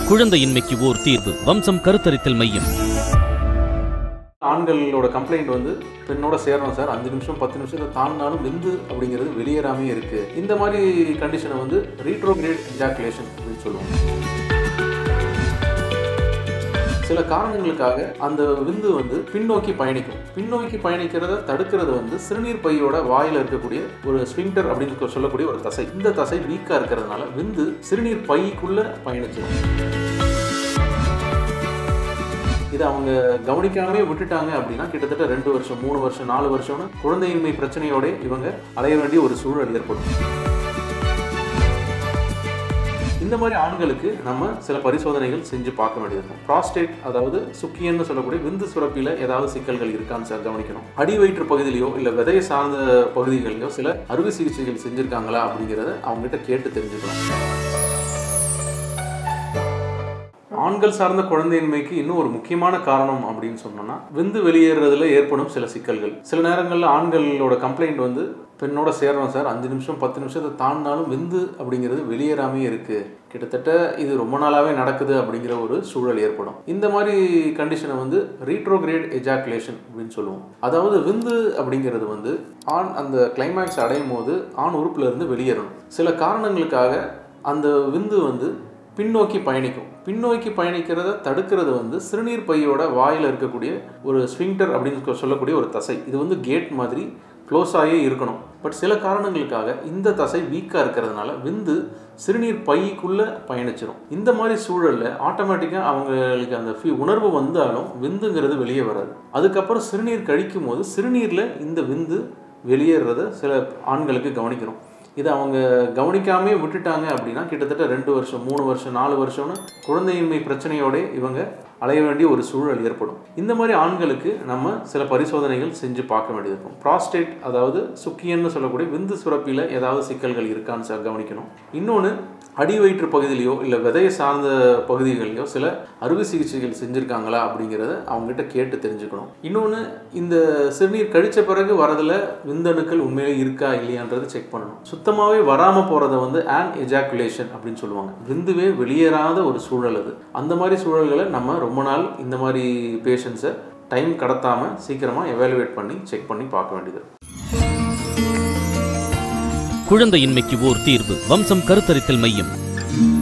குழந்தையின்மைக்கு ஓர் தீர்வு வம்சம் கருத்தரித்தல் மையம் ஆண்களோட கம்ப்ளைண்ட் வந்து பெண்ணோட சேர்றோம் சார் அஞ்சு நிமிஷம் பத்து நிமிஷத்தை தாண்டினாலும் விந்து அப்படிங்கிறது வெளியேறாமே இருக்கு இந்த மாதிரி கண்டிஷனை வந்து ரீட்ரோகிரேட் எஜாக்குலேஷன் அப்படின்னு சொல்லுவோம் சில காரணங்களுக்காக அந்த விந்து வந்து பின்னோக்கி பயணிக்கும் பின்னோக்கி பயணிக்கிறத தடுக்கிறது வந்து சிறுநீர் பையோட வாயில இருக்கக்கூடிய ஒரு ஸ்விங்டர் அப்படின்னு சொல்லக்கூடிய ஒரு தசை இந்த தசை வீக்கா இருக்கிறதுனால விந்து சிறுநீர் பைக்குள்ள பயணிச்சிடும் இதை அவங்க கவனிக்காமவே விட்டுட்டாங்க அப்படின்னா கிட்டத்தட்ட ரெண்டு வருஷம் மூணு வருஷம் நாலு வருஷம்னு குழந்தையின்மை பிரச்சனையோட இவங்க அடைய வேண்டிய ஒரு சூழல் ஏற்படும் இந்த மாதிரி ஆண்களுக்கு நம்ம சில பரிசோதனைகள் செஞ்சு பார்க்க வேண்டியிருக்கும் ப்ராஸ்டேட் அதாவது சுக்கியன்னு சொல்லக்கூடிய விந்து சுரப்பில ஏதாவது சிக்கல்கள் இருக்கான்னு சார் கவனிக்கணும் அடி வயிற்று பகுதியிலையோ இல்லை விதையை சார்ந்த பகுதிகளிலோ சில அறுவை சிகிச்சைகள் செஞ்சிருக்காங்களா அப்படிங்கிறத அவங்ககிட்ட கேட்டு தெரிஞ்சுக்கணும் ஆண்கள் சார்ந்த குழந்தையின்மைக்கு இன்னும் ஒரு முக்கியமான காரணம் அப்படின்னு சொன்னோம்னா விந்து வெளியேறதுல ஏற்படும் சில சிக்கல்கள் சில நேரங்களில் ஆண்களோட கம்ப்ளைண்ட் வந்து பெண்ணோட சேர்றோம் சார் அஞ்சு நிமிஷம் பத்து நிமிஷத்தை தாண்டினாலும் விந்து அப்படிங்கிறது வெளியேறாமே இருக்கு கிட்டத்தட்ட இது ரொம்ப நாளாகவே நடக்குது அப்படிங்கிற ஒரு சூழல் ஏற்படும் இந்த மாதிரி கண்டிஷனை வந்து ரீட்ரோகிரேட் எஜாக்குலேஷன் அப்படின்னு சொல்லுவோம் அதாவது விந்து அப்படிங்கிறது வந்து ஆண் அந்த கிளைமேக்ஸ் அடையும் போது ஆண் உறுப்புல இருந்து வெளியேறணும் சில காரணங்களுக்காக அந்த விந்து வந்து பின்னோக்கி பயணிக்கும் பின்னோக்கி பயணிக்கிறத தடுக்கிறது வந்து சிறுநீர் பையோட வாயில் இருக்கக்கூடிய ஒரு ஸ்விங்டர் அப்படின்னு சொல்லக்கூடிய ஒரு தசை இது வந்து கேட் மாதிரி க்ளோஸ் ஆகியே இருக்கணும் பட் சில காரணங்களுக்காக இந்த தசை வீக்காக இருக்கிறதுனால விந்து சிறுநீர் பைக்குள்ளே பயணிச்சிடும் இந்த மாதிரி சூழலில் ஆட்டோமேட்டிக்காக அவங்களுக்கு அந்த ஃபீ உணர்வு வந்தாலும் விந்துங்கிறது வெளியே வராது அதுக்கப்புறம் சிறுநீர் கழிக்கும் போது சிறுநீரில் இந்த விந்து வெளியேறத சில ஆண்களுக்கு கவனிக்கிறோம் இதை அவங்க கவனிக்காமே விட்டுட்டாங்க அப்படின்னா கிட்டத்தட்ட ரெண்டு வருஷம் மூணு வருஷம் நாலு வருஷம்னு குழந்தையின்மை பிரச்சனையோட இவங்க அலைய வேண்டிய ஒரு சூழல் ஏற்படும் இந்த மாதிரி ஆண்களுக்கு நம்ம சில பரிசோதனைகள் செஞ்சு பார்க்க வேண்டியிருக்கும் ப்ராஸ்டேட் அதாவது சுக்கியன்னு சொல்லக்கூடிய விந்து சுரப்பியில் ஏதாவது சிக்கல்கள் இருக்கான்னு சார் கவனிக்கணும் இன்னொன்று அடி வயிற்று பகுதியிலையோ இல்லை விதையை சார்ந்த பகுதிகளிலையோ சில அறுவை சிகிச்சைகள் செஞ்சுருக்காங்களா அப்படிங்கிறத அவங்ககிட்ட கேட்டு தெரிஞ்சுக்கணும் இன்னொன்று இந்த சிறுநீர் கழித்த பிறகு வரதில் விந்தணுக்கள் உண்மையிலே இருக்கா இல்லையான்றது செக் பண்ணணும் சுத்தமாகவே வராமல் போகிறத வந்து ஆன் எஜாக்குலேஷன் அப்படின்னு சொல்லுவாங்க விந்துவே வெளியேறாத ஒரு சூழல் அது அந்த மாதிரி சூழல்களை நம்ம ரொம்ப நாள் இந்த மாதிரி பேஷண்ட்ஸை டைம் கடத்தாமல் சீக்கிரமாக எவாலுவேட் பண்ணி செக் பண்ணி பார்க்க வேண்டியது குழந்தையின்மைக்கு ஓர் தீர்வு வம்சம் கருத்தரித்தல் மையம்